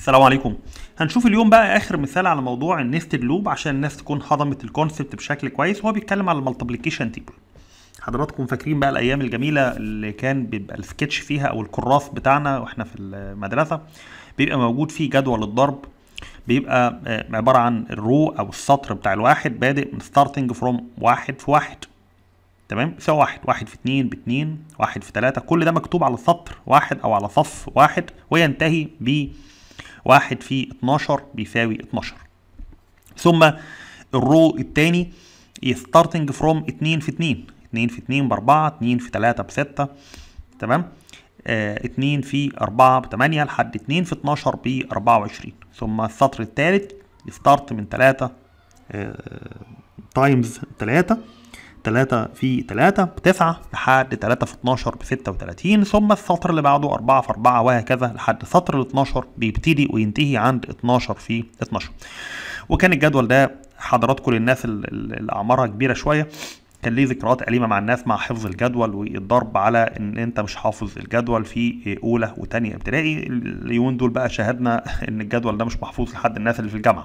السلام عليكم هنشوف اليوم بقى اخر مثال على موضوع النستد لوب عشان الناس تكون هضمت الكونسبت بشكل كويس وهو بيتكلم على المالتيبليكيشن تيبل حضراتكم فاكرين بقى الايام الجميله اللي كان بيبقى السكتش فيها او الكراس بتاعنا واحنا في المدرسه بيبقى موجود فيه جدول الضرب بيبقى آه، عباره عن الرو او السطر بتاع الواحد بادئ من ستارتنج فروم واحد في واحد تمام يساوي واحد واحد في اتنين باتنين واحد في تلاتة كل ده مكتوب على سطر واحد او على صف واحد وينتهي ب واحد في 12 بيساوي 12 ثم الرو التاني ستارتنج فروم 2 في 2 2 في 2 ب 4 2 في 3 ب 6 تمام آه 2 في 4 ب 8 لحد 2 في 12 ب 24 ثم السطر الثالث ستارت من 3 تايمز 3 3 في 3 ب 9 لحد 3 في 12 ب 36 ثم السطر اللي بعده 4 في 4 وهكذا لحد سطر ال 12 بيبتدي وينتهي عند 12 في 12 وكان الجدول ده حضراتكم للناس ال- ال- اللي اعمارها كبيره شويه كان ليه ذكريات أليمة مع الناس مع حفظ الجدول والضرب على ان انت مش حافظ الجدول في اولى وتانية ابتدائي اليومين دول بقى شاهدنا ان الجدول ده مش محفوظ لحد الناس اللي في الجامعه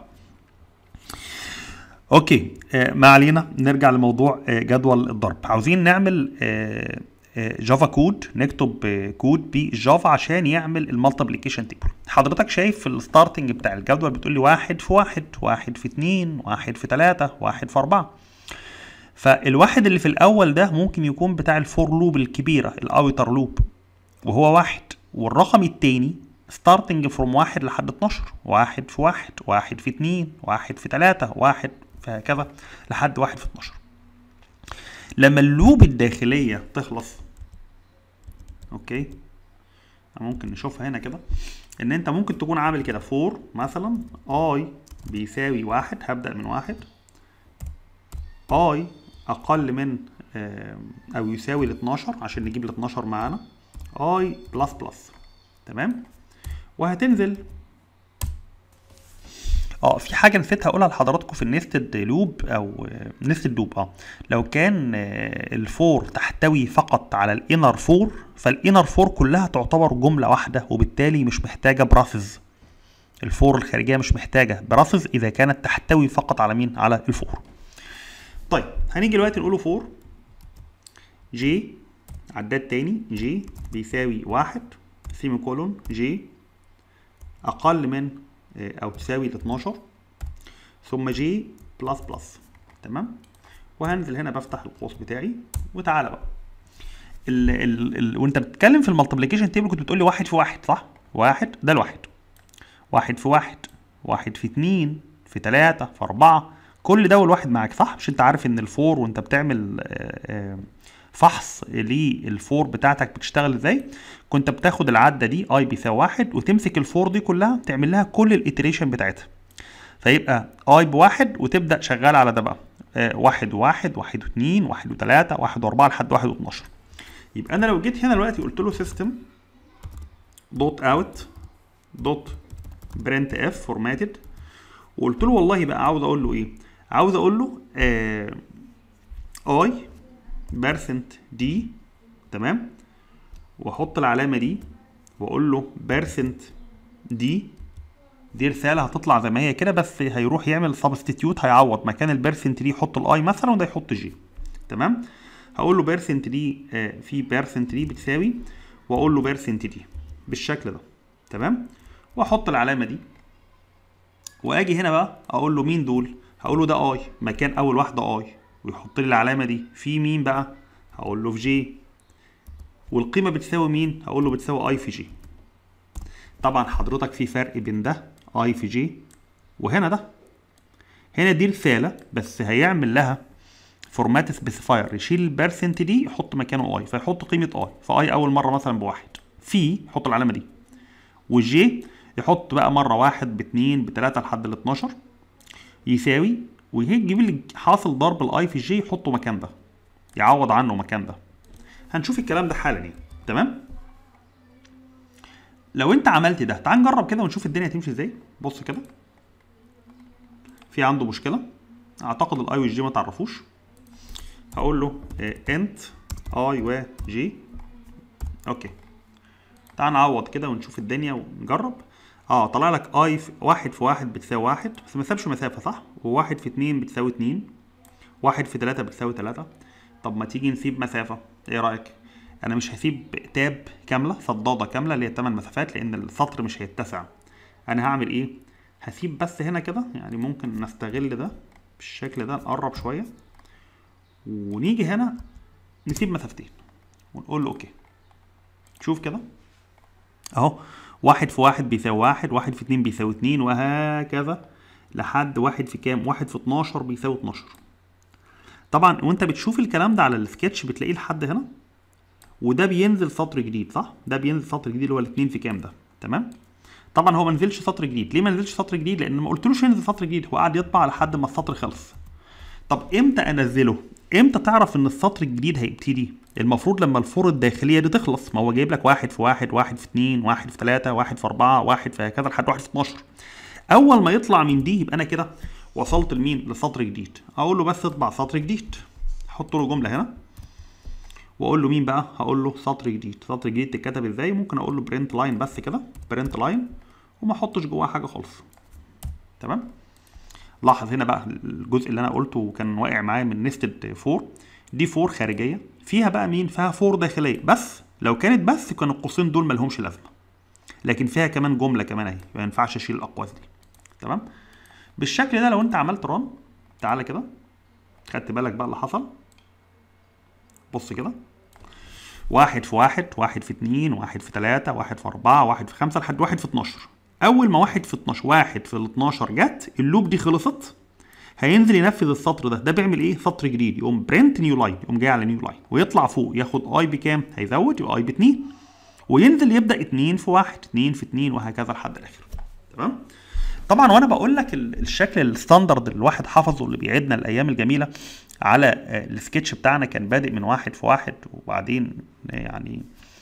اوكي آه ما علينا نرجع لموضوع آه جدول الضرب عاوزين نعمل آه آه جافا كود نكتب آه كود بالجافا عشان يعمل المالتيبليكيشن تيبل حضرتك شايف في الستارتنج بتاع الجدول بتقول لي واحد في واحد واحد في اتنين واحد في تلاتة واحد في اربعة فالواحد اللي في الاول ده ممكن يكون بتاع الفور لوب الكبيرة الاوتر لوب وهو واحد والرقم التاني ستارتنج فروم واحد لحد 12 واحد في واحد واحد في اتنين واحد في تلاتة واحد فهكذا لحد واحد في 12 لما اللوب الداخلية تخلص اوكي ممكن نشوفها هنا كده ان انت ممكن تكون عامل كده فور مثلا اي بيساوي واحد هبدأ من واحد اي اقل من آه، او يساوي ال 12 عشان نجيب ال 12 معانا اي بلس بلس تمام وهتنزل اه في حاجه نسيت هقولها لحضراتكم في النستد لوب او نستد لوب اه لو كان آه، الفور تحتوي فقط على الانر فور فالانر فور كلها تعتبر جمله واحده وبالتالي مش محتاجه براسز الفور الخارجيه مش محتاجه براسز اذا كانت تحتوي فقط على مين على الفور طيب هنيجي دلوقتي نقوله فور جي عداد تاني جي بيساوي واحد سيمي كولون جي اقل من آه، او تساوي ال 12 ثم جي بلس بلس تمام وهنزل هنا بفتح القوس بتاعي وتعالى بقى ال ال ال وانت بتتكلم في المالتيبليكيشن تيبل كنت بتقول لي واحد في واحد صح؟ واحد ده الواحد واحد في واحد واحد في اتنين في تلاتة في أربعة كل ده والواحد معاك صح؟ مش انت عارف ان الفور وانت بتعمل آه، آه، فحص للفور بتاعتك بتشتغل ازاي كنت بتاخد العدة دي اي بيساوي واحد وتمسك الفور دي كلها تعمل لها كل الاتريشن بتاعتها فيبقى اي بواحد وتبدأ شغال على ده بقى آه، واحد وواحد واحد واثنين واحد وثلاثة واحد واربعة لحد واحد واتناشر يبقى انا لو جيت هنا دلوقتي قلت له سيستم دوت اوت دوت برنت اف فورماتد وقلت له والله بقى عاوز اقول له ايه عاوز اقول له اي بيرسنت دي تمام واحط العلامه دي واقول له بيرسنت دي دي رساله هتطلع زي ما هي كده بس هيروح يعمل سبستيتيوت هيعوض مكان البيرسنت دي يحط الاي مثلا وده يحط جي تمام هقول له بيرسنت دي آه، في بيرسنت دي بتساوي واقول له بيرسنت دي بالشكل ده تمام واحط العلامه دي واجي هنا بقى اقول له مين دول هقول له ده اي مكان اول واحده اي ويحط لي العلامه دي في مين بقى هقول له في جي والقيمه بتساوي مين هقول له بتساوي اي في جي طبعا حضرتك في فرق بين ده اي في جي وهنا ده هنا دي رساله بس هيعمل لها فورمات سبيسيفاير يشيل البرسنت دي يحط مكانه اي فيحط قيمه اي فاي اول مره مثلا بواحد في يحط العلامه دي والجي يحط بقى مره واحد باتنين بتلاته لحد ال 12 يساوي وهي يجيب لي حاصل ضرب الاي في الجي يحطه مكان ده يعوض عنه مكان ده هنشوف الكلام ده حالا يعني تمام لو انت عملت ده تعال نجرب كده ونشوف الدنيا هتمشي ازاي بص كده في عنده مشكله اعتقد الاي والجي ما تعرفوش هقول له انت اي و جي اوكي تعال نعوض كده ونشوف الدنيا ونجرب اه طلع لك اي في واحد في واحد بتساوي واحد بس ما سابش مسافة صح؟ وواحد في اتنين بتساوي اتنين واحد في تلاتة بتساوي تلاتة طب ما تيجي نسيب مسافة ايه رأيك؟ انا مش هسيب تاب كاملة صدادة كاملة اللي هي تمن مسافات لان السطر مش هيتسع انا هعمل ايه؟ هسيب بس هنا كده يعني ممكن نستغل ده بالشكل ده نقرب شوية ونيجي هنا نسيب مسافتين ونقول له اوكي شوف كده اهو واحد في واحد بيساوي واحد واحد في اتنين بيساوي اتنين وهكذا لحد واحد في كام واحد في اتناشر بيساوي اتناشر طبعا وانت بتشوف الكلام ده على السكتش بتلاقيه لحد هنا وده بينزل سطر جديد صح ده بينزل سطر جديد اللي هو الاتنين في كام ده تمام طبعا هو ما نزلش سطر جديد ليه ما نزلش سطر جديد لان ما قلتلوش ينزل سطر جديد هو قعد يطبع لحد ما السطر خلص طب امتى انزله امتى تعرف ان السطر الجديد هيبتدي المفروض لما الفور الداخليه دي تخلص ما هو جايب لك واحد في واحد واحد في اتنين واحد في تلاته واحد في اربعه واحد في هكذا لحد واحد في 12 اول ما يطلع من دي يبقى انا كده وصلت لمين لسطر جديد اقول له بس اطبع سطر جديد احط له جمله هنا واقول له مين بقى هقول له سطر جديد سطر جديد تتكتب ازاي ممكن اقول له برنت لاين بس كده برنت لاين وما احطش جواه حاجه خالص تمام لاحظ هنا بقى الجزء اللي انا قلته كان واقع معايا من نستد 4 دي 4 خارجيه فيها بقى مين فيها 4 داخليه بس لو كانت بس كان القوسين دول ملهمش لازمه لكن فيها كمان جمله كمان اهي ما ينفعش اشيل الاقواس دي تمام بالشكل ده لو انت عملت ران تعالى كده خدت بالك بقى اللي حصل بص كده واحد في واحد واحد في اتنين واحد في تلاتة واحد في أربعة واحد في خمسة لحد واحد في اتناشر أول ما واحد في اتناشر واحد في الاتناشر جت اللوب دي خلصت هينزل ينفذ السطر ده ده بيعمل ايه سطر جديد يقوم برنت نيو لاين يقوم جاي على نيو لاين ويطلع فوق ياخد اي بكام هيزود يبقى اي باتنين وينزل يبدا اتنين في واحد اتنين في اتنين وهكذا لحد الاخر تمام طبعا وانا بقول لك ال- الشكل الستاندرد اللي الواحد حفظه اللي بيعيدنا الايام الجميله على آه، السكتش بتاعنا كان بادئ من واحد في واحد وبعدين يعني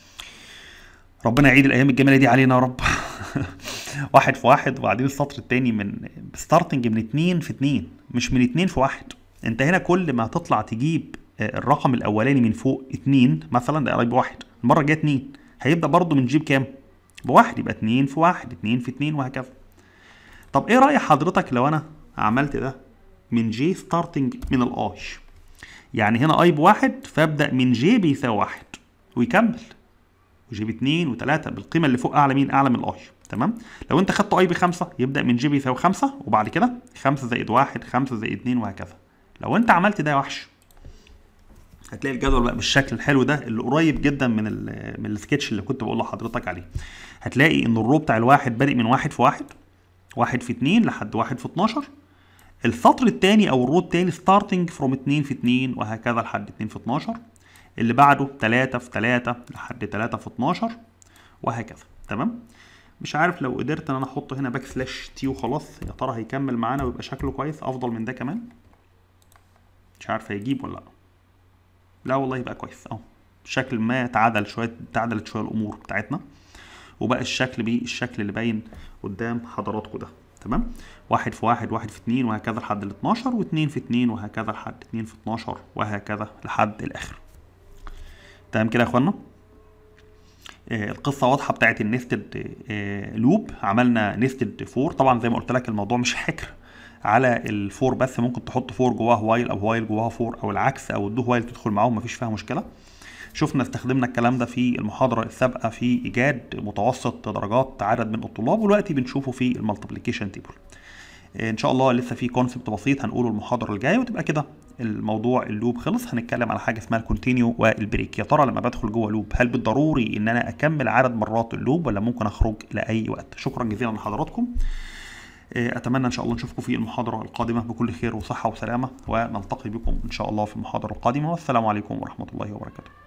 ربنا يعيد الايام الجميله دي علينا يا رب واحد في واحد وبعدين السطر التاني من ستارتنج من اتنين في اتنين مش من اتنين في واحد انت هنا كل ما تطلع تجيب آه، الرقم الاولاني من فوق اتنين مثلا ده قريب بواحد المره الجايه اتنين هيبدا برضه من جيب كام بواحد يبقى اتنين في واحد اتنين في اتنين وهكذا طب ايه رأي حضرتك لو انا عملت ده من جي ستارتنج من الاي يعني هنا اي بواحد فابدأ من جي بيساوي واحد ويكمل وجي باتنين وتلاتة بالقيمة اللي فوق اعلى مين اعلى من الاي تمام لو انت خدت اي بخمسة يبدأ من جي بيساوي خمسة وبعد كده خمسة زائد واحد خمسة زائد اتنين وهكذا لو انت عملت ده يا وحش هتلاقي الجدول بقى بالشكل الحلو ده اللي قريب جدا من ال من السكتش اللي كنت بقول لحضرتك عليه هتلاقي ان الرو بتاع الواحد بادئ من واحد في واحد واحد في اتنين لحد واحد في اتناشر السطر التاني او الرو التاني ستارتنج فروم اتنين في اتنين وهكذا لحد اتنين في اتناشر اللي بعده تلاتة في تلاتة لحد تلاتة في اتناشر وهكذا تمام مش عارف لو قدرت ان انا احط هنا باك سلاش تي وخلاص يا ترى هيكمل معانا ويبقى شكله كويس افضل من ده كمان مش عارف هيجيب ولا لا لا والله يبقى كويس اهو شكل ما تعدل شويه تعدلت شويه الامور بتاعتنا وبقى الشكل بيه الشكل اللي باين قدام حضراتكم ده تمام واحد في واحد واحد في اتنين وهكذا لحد ال 12 واتنين في اتنين وهكذا لحد اتنين في 12 وهكذا لحد الاخر تمام كده يا اخوانا آه، القصه واضحه بتاعت النستد لوب عملنا نستد فور طبعا زي ما قلت لك الموضوع مش حكر على الفور بس ممكن تحط فور جواها وايل او وايل جواها فور او العكس او الدو وايل تدخل معاهم مفيش فيها مشكله شفنا استخدمنا الكلام ده في المحاضرة السابقة في إيجاد متوسط درجات عدد من الطلاب ودلوقتي بنشوفه في المالتيبليكيشن تيبل ان شاء الله لسه في كونسبت بسيط هنقوله المحاضره الجايه وتبقى كده الموضوع اللوب خلص هنتكلم على حاجه اسمها الكونتينيو والبريك يا ترى لما بدخل جوه لوب هل بالضروري ان انا اكمل عدد مرات اللوب ولا ممكن اخرج لاي وقت شكرا جزيلا لحضراتكم اتمنى ان شاء الله نشوفكم في المحاضره القادمه بكل خير وصحه وسلامه ونلتقي بكم ان شاء الله في المحاضره القادمه والسلام عليكم ورحمه الله وبركاته